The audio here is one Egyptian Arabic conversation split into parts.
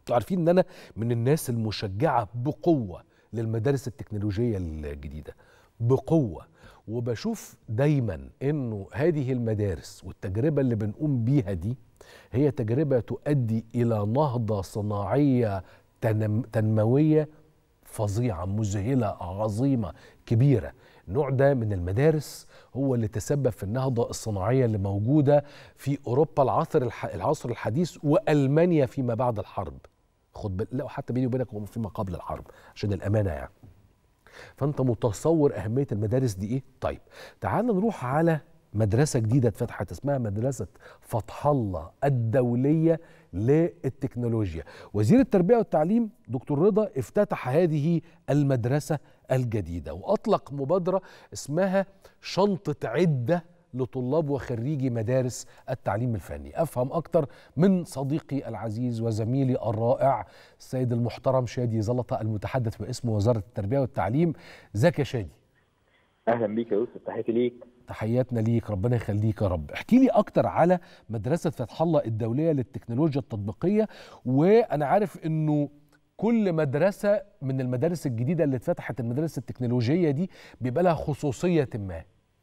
انتوا عارفين ان انا من الناس المشجعه بقوه للمدارس التكنولوجيه الجديده بقوه وبشوف دايما انه هذه المدارس والتجربه اللي بنقوم بيها دي هي تجربه تؤدي الى نهضه صناعيه تنم تنمويه فظيعه مذهله عظيمه كبيره النوع ده من المدارس هو اللي تسبب في النهضه الصناعيه اللي موجوده في اوروبا العصر الح... العصر الحديث والمانيا فيما بعد الحرب خد بال... لا حتى بيني وبينك هو فيما قبل الحرب عشان الامانه يعني فانت متصور اهميه المدارس دي ايه طيب تعال نروح على مدرسة جديدة اتفتحت اسمها مدرسة فتح الله الدولية للتكنولوجيا وزير التربية والتعليم دكتور رضا افتتح هذه المدرسة الجديدة وأطلق مبادرة اسمها شنطة عدة لطلاب وخريجي مدارس التعليم الفني أفهم أكتر من صديقي العزيز وزميلي الرائع السيد المحترم شادي زلطة المتحدث باسم وزارة التربية والتعليم ازيك يا شادي اهلا بيك يا يوسف تحياتي ليك تحياتنا ليك ربنا يخليك يا رب احكي لي اكتر على مدرسه فتح الله الدوليه للتكنولوجيا التطبيقيه وانا عارف انه كل مدرسه من المدارس الجديده اللي اتفتحت المدارس التكنولوجيه دي بيبقى لها خصوصيه ما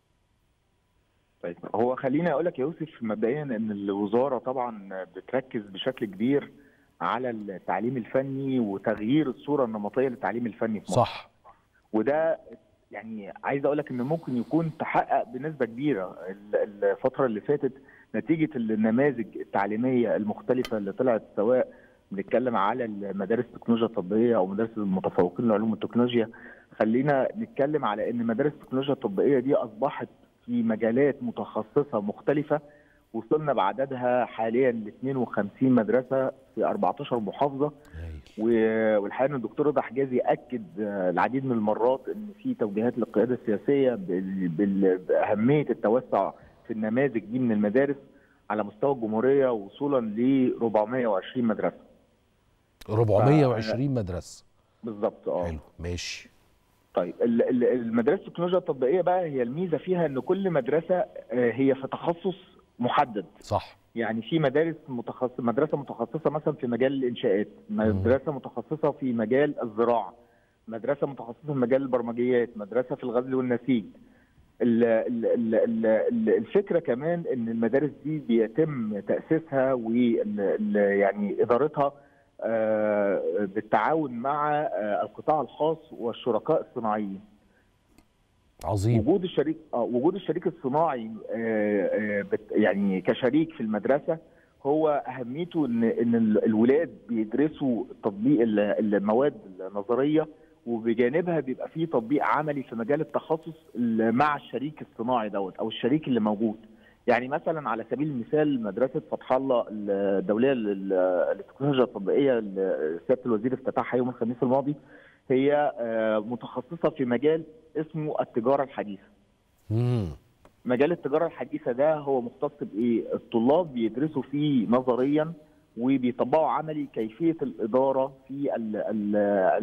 طيب هو خليني اقول لك يا يوسف مبدئيا ان الوزاره طبعا بتركز بشكل كبير على التعليم الفني وتغيير الصوره النمطيه للتعليم الفني في مصر صح وده يعني عايز اقول لك ان ممكن يكون تحقق بنسبه كبيره الفتره اللي فاتت نتيجه النماذج التعليميه المختلفه اللي طلعت سواء بنتكلم على المدارس التكنولوجيا التطبيقيه او مدارس المتفوقين لعلوم التكنولوجيا خلينا نتكلم على ان مدارس التكنولوجيا التطبيقيه دي اصبحت في مجالات متخصصه مختلفه وصلنا بعددها حاليا ل 52 مدرسه في 14 محافظه والحقيقه ان الدكتور رضا حجازي اكد العديد من المرات ان في توجيهات للقياده السياسيه باهميه التوسع في النماذج دي من المدارس على مستوى الجمهوريه وصولا ل 420 مدرسه 420 مدرسه بالظبط اه حلو ماشي طيب المدارس التكنولوجيا التطبيقيه بقى هي الميزه فيها ان كل مدرسه هي في تخصص محدد صح يعني في مدارس متخصصه مدرسه متخصصه مثلا في مجال الانشاءات مدرسه متخصصه في مجال الزراعه مدرسه متخصصه في مجال البرمجيات مدرسه في الغزل والنسيج ال ال ال ال الفكره كمان ان المدارس دي بيتم تاسيسها و يعني ادارتها بالتعاون مع القطاع الخاص والشركاء الصناعيين عظيم وجود الشريك اه وجود الشريك الصناعي آه آه يعني كشريك في المدرسه هو اهميته ان ان الولاد بيدرسوا تطبيق المواد النظريه وبجانبها بيبقى فيه تطبيق عملي في مجال التخصص مع الشريك الصناعي دوت او الشريك اللي موجود يعني مثلا على سبيل المثال مدرسه فتح الله الدوليه للتكنولوجيا التطبيقيه سياده الوزير افتتحها يوم الخميس الماضي هي متخصصه في مجال اسمه التجاره الحديثه. مم. مجال التجاره الحديثه ده هو مختص بايه؟ الطلاب بيدرسوا فيه نظريا وبيطبقوا عملي كيفيه الاداره في ال ال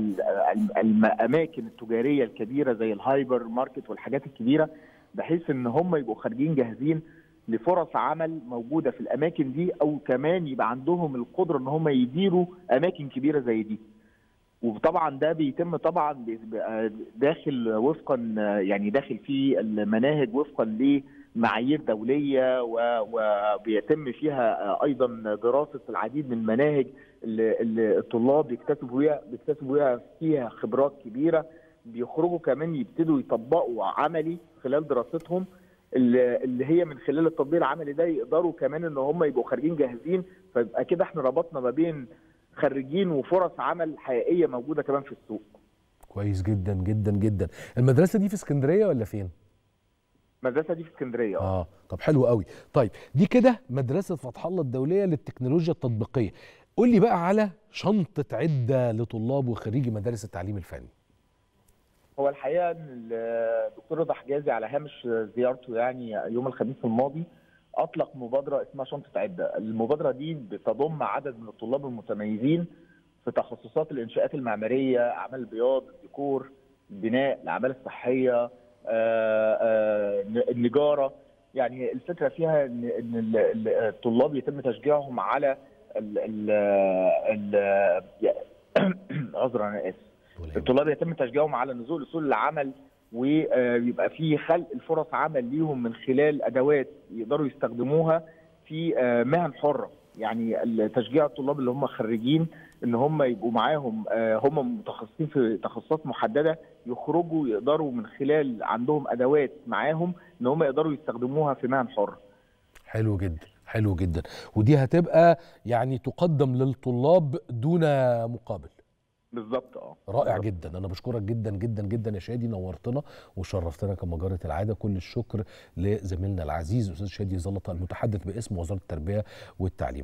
ال الاماكن التجاريه الكبيره زي الهايبر ماركت والحاجات الكبيره بحيث ان هم يبقوا خارجين جاهزين لفرص عمل موجوده في الاماكن دي او كمان يبقى عندهم القدره ان هم يديروا اماكن كبيره زي دي. وطبعا ده بيتم طبعا داخل وفقا يعني داخل في المناهج وفقا لمعايير دوليه وبيتم فيها ايضا دراسه العديد من المناهج اللي الطلاب بيكتسبوا بيكتسبوا فيها خبرات كبيره بيخرجوا كمان يبتدوا يطبقوا عملي خلال دراستهم اللي هي من خلال التطبيق العملي ده يقدروا كمان ان هم يبقوا خارجين جاهزين فيبقى كده احنا ربطنا ما بين خريجين وفرص عمل حقيقيه موجوده كمان في السوق. كويس جدا جدا جدا. المدرسه دي في اسكندريه ولا فين؟ المدرسه دي في اسكندريه اه طب حلو قوي. طيب دي كده مدرسه فتح الله الدوليه للتكنولوجيا التطبيقيه. قول لي بقى على شنطه عده لطلاب وخريجي مدارس التعليم الفني. هو الحقيقه ان الدكتور رضا حجازي على هامش زيارته يعني يوم الخميس الماضي اطلق مبادره اسمها شنطه عده، المبادره دي بتضم عدد من الطلاب المتميزين في تخصصات الانشاءات المعماريه، اعمال البياض، الديكور، البناء، الاعمال الصحيه، آآ آآ النجاره، يعني الفكره فيها ان ان الطلاب يتم تشجيعهم على ال ال ال اعتذر انا اسف ولا يهمك. الطلاب يتم تشجيعهم على نزول سوق العمل ويبقى في خلق الفرص عمل ليهم من خلال ادوات يقدروا يستخدموها في آه، مهن حره يعني ال- تشجيع الطلاب اللي هم خريجين ان هم يبقوا معاهم آه، هم متخصصين في تخصصات محدده يخرجوا يقدروا من خلال عندهم ادوات معاهم ان هم يقدروا يستخدموها في مهن حره حلو جدا حلو جدا ودي هتبقى يعني تقدم للطلاب دون مقابل بالظبط اه رائع جدا انا بشكرك جدا جدا جدا يا شادي نورتنا وشرفتنا كما جرت العاده كل الشكر لزميلنا العزيز استاذ شادي زلطه المتحدث باسم وزاره التربيه والتعليم